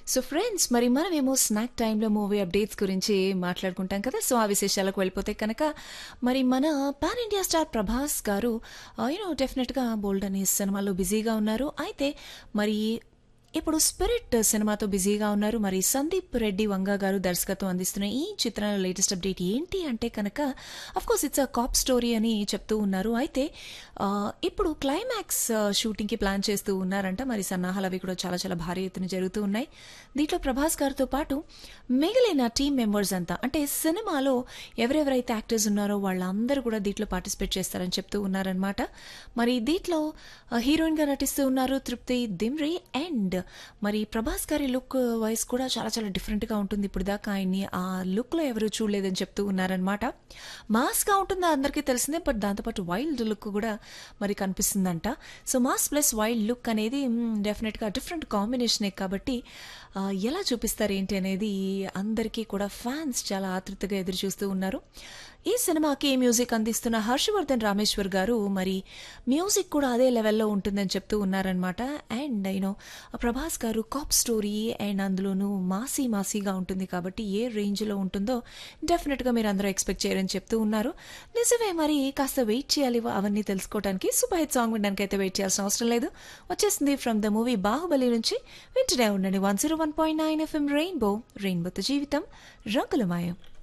so friends మరి మనమేమో snack టైంలో మూవీ అప్డేట్స్ గురించి మాట్లాడుకుంటాం కదా సో ఆ విశేషాలకు వెళ్ళిపోతే కనుక మరి మన పాన్ ఇండియా స్టార్ ప్రభాస్ గారు యూనో డెఫినెట్గా బోల్డ్ అనే సినిమాలో బిజీగా ఉన్నారు అయితే మరి ఇప్పుడు స్పిరిట్ సినిమాతో బిజీగా ఉన్నారు మరి సందీప్ రెడ్డి వంగ గారు దర్శకత్వం అందిస్తున్న ఈ చిత్రంలో లేటెస్ట్ అప్డేట్ ఏంటి అంటే కనుక course it's a cop story అని చెప్తూ ఉన్నారు అయితే ఆ, ఇప్పుడు క్లైమాక్స్ షూటింగ్కి ప్లాన్ చేస్తూ ఉన్నారంట మరి సన్నాహాలు అవి కూడా చాలా చాలా భారీ ఎత్తున జరుగుతూ ఉన్నాయి దీంట్లో ప్రభాస్ గారితో పాటు మిగిలిన టీం మెంబర్స్ అంతా అంటే సినిమాలో ఎవరెవరైతే యాక్టర్స్ ఉన్నారో వాళ్ళందరూ కూడా దీంట్లో పార్టిసిపేట్ చేస్తారని చెప్తూ ఉన్నారనమాట మరి దీంట్లో హీరోయిన్ గా నటిస్తూ ఉన్నారు తృప్తి దిమ్రి అండ్ మరి ప్రభాస్ గారి లుక్ వైస్ కూడా చాలా చాలా డిఫరెంట్ గా ఉంటుంది ఇప్పుడు దాకా ఆయన్ని ఆ లుక్ లో ఎవరు చూడలేదని చెప్తూ ఉన్నారనమాట మాస్ గా ఉంటుందా అందరికీ తెలిసిందే బట్ దాంతోపాటు వైల్డ్ లుక్ కూడా మరి కనిపిస్తుందంట so mass plus wild look అనేది డెఫినెట్ గా డిఫరెంట్ కాంబినేషనే కాబట్టి ఆ, ఎలా చూపిస్తారు ఏంటి అనేది అందరికీ కూడా ఫ్యాన్స్ చాలా ఆతృతగా ఎదురు చూస్తూ ఉన్నారు ఈ సినిమాకి మ్యూజిక్ అందిస్తున్న హర్షవర్ధన్ రామేశ్వర్ గారు మరి మ్యూజిక్ కూడా అదే లెవెల్లో ఉంటుందని చెప్తూ ఉన్నారనమాట అండ్ యూనో ప్రభాస్ గారు కాప్ స్టోరీ అండ్ అందులోనూ మాసీ మాసీగా ఉంటుంది కాబట్టి ఏ రేంజ్లో ఉంటుందో డెఫినెట్గా మీరు అందరూ ఎక్స్పెక్ట్ చేయరని చెప్తూ ఉన్నారు నిజమే మరి కాస్త వెయిట్ చేయాలి అవన్నీ తెలుసుకోవడానికి సూపర్ హిట్ సాంగ్ వినడానికి అయితే వెయిట్ చేయాల్సిన అవసరం లేదు వచ్చేసింది ఫ్రమ్ ద మూవీ బాహుబలి నుంచి వింటూనే ఉండండి one zero one point nine FM rainbow రెయిన్బోతో జీవితం రంగుల మాయం